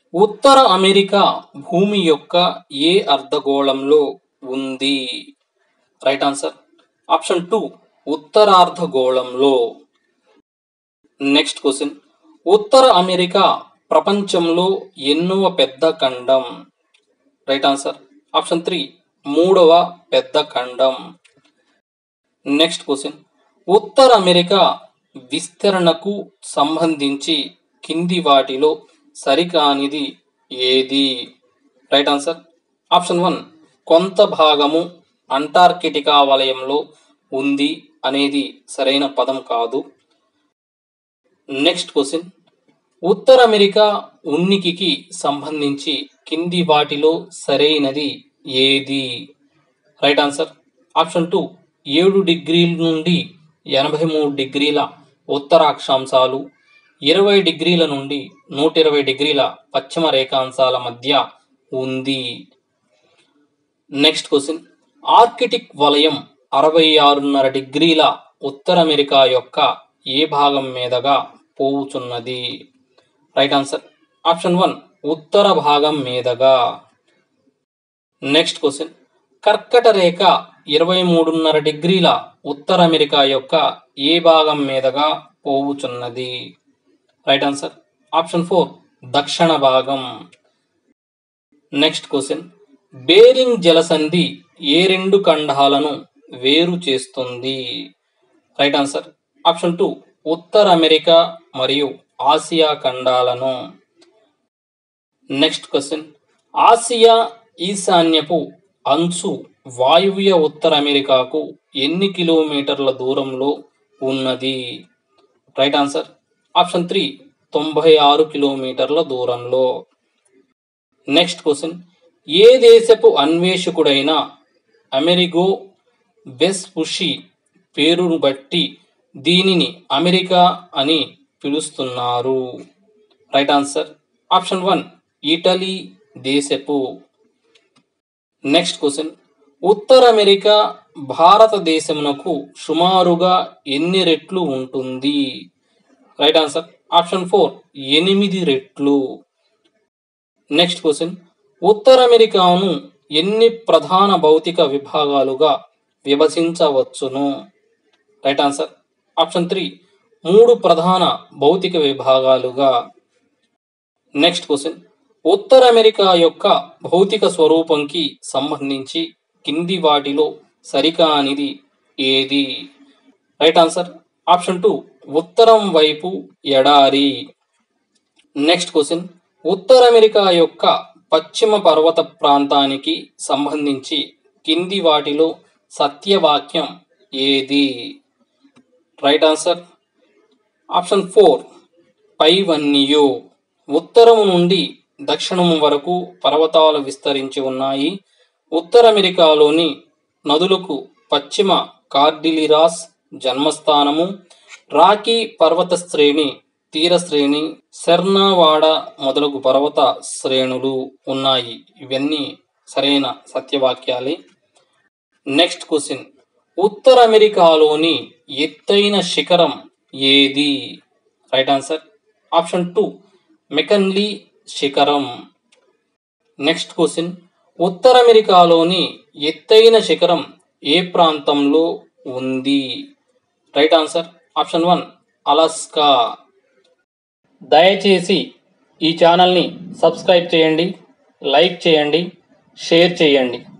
ఉత్తర America భూమి యొక్క ఏ అర్ధగోళంలో ఉంది రైట్ ఆన్సర్ ఆప్షన్ టూ ఉత్తరార్ధగోళంలో నెక్స్ట్ క్వశ్చన్ ఉత్తర అమెరికా ప్రపంచంలో ఎన్నవ పెద్ద ఖండం రైట్ ఆన్సర్ ఆప్షన్ త్రీ మూడవ పెద్ద ఖండం నెక్స్ట్ క్వశ్చన్ ఉత్తర అమెరికా విస్తరణకు సంబంధించి కింది వాటిలో సరికానిది ఏది రైట్ ఆన్సర్ ఆప్షన్ వన్ కొంత భాగము అంటార్కిటికా వలయంలో ఉంది అనేది సరైన పదం కాదు నెక్స్ట్ క్వశ్చన్ ఉత్తర అమెరికా ఉనికికి సంబంధించి కింది వాటిలో సరైనది ఏది రైట్ ఆన్సర్ ఆప్షన్ టూ ఏడు డిగ్రీల నుండి ఎనభై మూడు డిగ్రీల ఉత్తర అక్షాంశాలు ఇరవై డిగ్రీల నుండి నూట ఇరవై డిగ్రీల పశ్చిమ రేఖాంశాల మధ్య ఉంది నెక్స్ట్ క్వశ్చన్ ఆర్కిటిక్ వలయం అరవై ఆరున్నర డిగ్రీల ఉత్తర అమెరికా యొక్క ఏ భాగం మీదుగా పోవుచున్నది రైట్ ఆన్సర్ ఆప్షన్ వన్ ఉత్తర భాగం మీదుగా నెక్స్ట్ క్వశ్చన్ కర్కట రేఖ ఇరవై మూడున్నర డిగ్రీల ఉత్తర అమెరికా యొక్క ఏ భాగం మీదుగా పోవుచున్నది రైట్ ఆన్సర్ ఆప్షన్ ఫోర్ దక్షిణ భాగం నెక్స్ట్ క్వశ్చన్ బేరింగ్ జలసంధి ఏ రెండు ఖండాలను వేరు చేస్తుంది రైట్ ఆన్సర్ ఆప్షన్ టూ ఉత్తర అమెరికా మరియు ఆసియా ఖండాలను నెక్స్ట్ క్వశ్చన్ ఆసియా ఈశాన్యపు అంచు వాయువ్య ఉత్తర అమెరికాకు ఎన్ని కిలోమీటర్ల దూరంలో ఉన్నది రైట్ ఆన్సర్ ఆప్షన్ త్రీ తొంభై ఆరు కిలోమీటర్ల దూరంలో నెక్స్ట్ క్వశ్చన్ ఏ దేశపు అన్వేషకుడైన అమెరిగో వెస్పుషి పేరును బట్టి దీనిని అమెరికా అని పిలుస్తున్నారు right answer option one Italy దేశపు నెక్స్ట్ క్వశ్చన్ ఉత్తర అమెరికా భారతదేశమునకు సుమారుగా ఎన్ని రెట్లు ఉంటుంది రైట్ ఆన్సర్ ఆప్షన్ ఫోర్ ఎనిమిది రెట్లు నెక్స్ట్ క్వశ్చన్ ఉత్తర అమెరికాను ఎన్ని ప్రధాన భౌతిక విభాగాలుగా విభజించవచ్చును రైట్ ఆన్సర్ ఆప్షన్ త్రీ మూడు ప్రధాన భౌతిక విభాగాలుగా నెక్స్ట్ క్వశ్చన్ ఉత్తర అమెరికా యొక్క భౌతిక స్వరూపంకి సంబంధించి కింది వాటిలో సరికానిది ఏది రైట్ ఆన్సర్ ఆప్షన్ టూ ఉత్తరం వైపు ఎడారి నెక్స్ట్ క్వశ్చన్ ఉత్తర అమెరికా యొక్క పశ్చిమ పర్వత ప్రాంతానికి సంబంధించి కింది వాటిలో సత్యవాక్యం ఏది రైట్ ఆన్సర్ ఆప్షన్ ఫోర్ పైవన్యు ఉత్తరము నుండి దక్షిణము వరకు పర్వతాలు విస్తరించి ఉన్నాయి ఉత్తర అమెరికాలోని నదులకు పశ్చిమ కార్డిలిరాస్ జన్మస్థానము రాకీ పర్వత శ్రేణి తీర శ్రేణి శర్నావాడ మొదలగు పర్వత శ్రేణులు ఉన్నాయి ఇవన్నీ సరైన సత్యవాక్యాలే నెక్స్ట్ క్వశ్చన్ ఉత్తర అమెరికాలోని ఎత్తైన శిఖరం ఏది right answer option two McKinley శిఖరం నెక్స్ట్ క్వశ్చన్ ఉత్తర అమెరికాలోని ఎత్తైన శిఖరం ఏ ప్రాంతంలో ఉంది right answer option one Alaska దయచేసి ఈ ఛానల్ని సబ్స్క్రైబ్ చేయండి లైక్ చేయండి షేర్ చేయండి